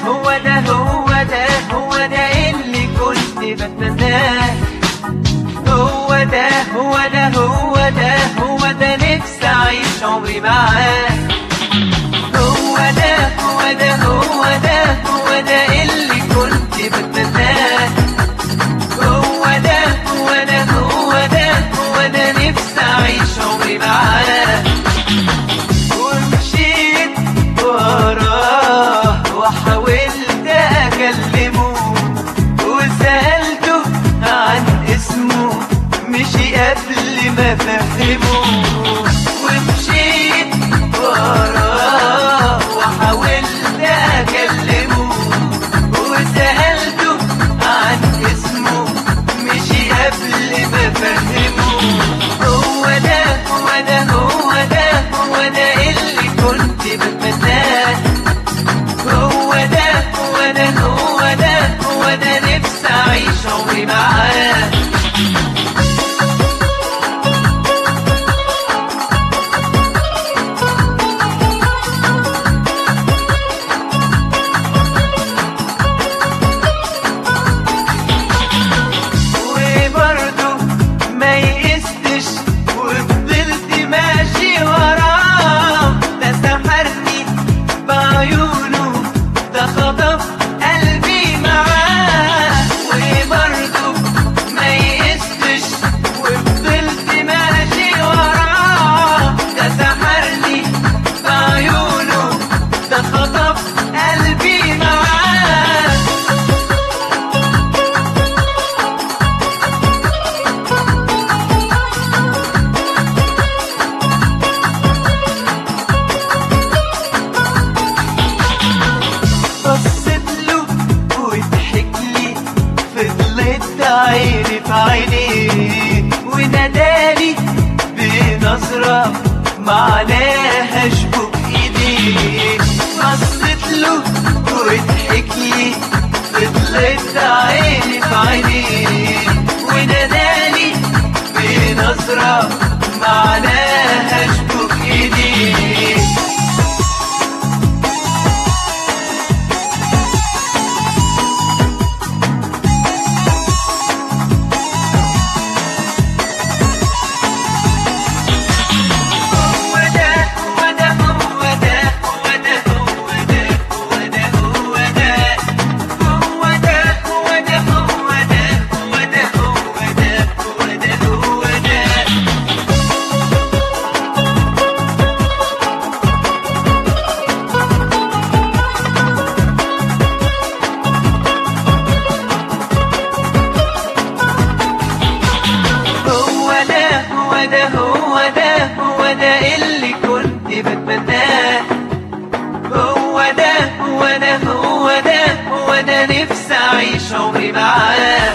هو ده هو ده هو ده اللي كنت بتمناه هو ده هو ده هو ده هو ده نفسي اعيش عمري معاه هو ده هو ده هو ده هو ده اللي كنت بتمناه هو ده هو ده هو ده هو ده نفسي اعيش عمري معاه ومشيت وراه وحاولت اكلمه وسألته عن اسمه مشي قبل ما فهمه ومشيت وراه وحاولت اكلمه وسألته عن اسمه مشي قبل ما فهمه هو ده هو ده هو ده هو ده اللي كنت بتمناه هو ده هو ده هو ده هو ده نفسي اعيش عمري معاه وبرضه ما يئستش وفضلت ماشي وراه ده سحرني بعيونه ده خطف قلبي معاه وبرضه ما يئستش وفضلت ماشي وراه ده سحرني بعيونه ده خطف قلبي معاه بصيت له وضحك لي فضلت عيني في عينيه ونادالي بنظرة معناها اشبك ايديه بصيت له وضحك لي فضلت عيني في عينيه ونادالي بنظرة معناها اشبك ايديه هو ده هو ده هو ده هو ده هو ده هو ده هو ده هو ده هو ده هو ده هو ده هو ده هو ده هو ده هو ده هو ده هو ده هو ده اللي كنت بتمناه هو ده هو ده هو ده هو ده نفسي اعيش عمري معاه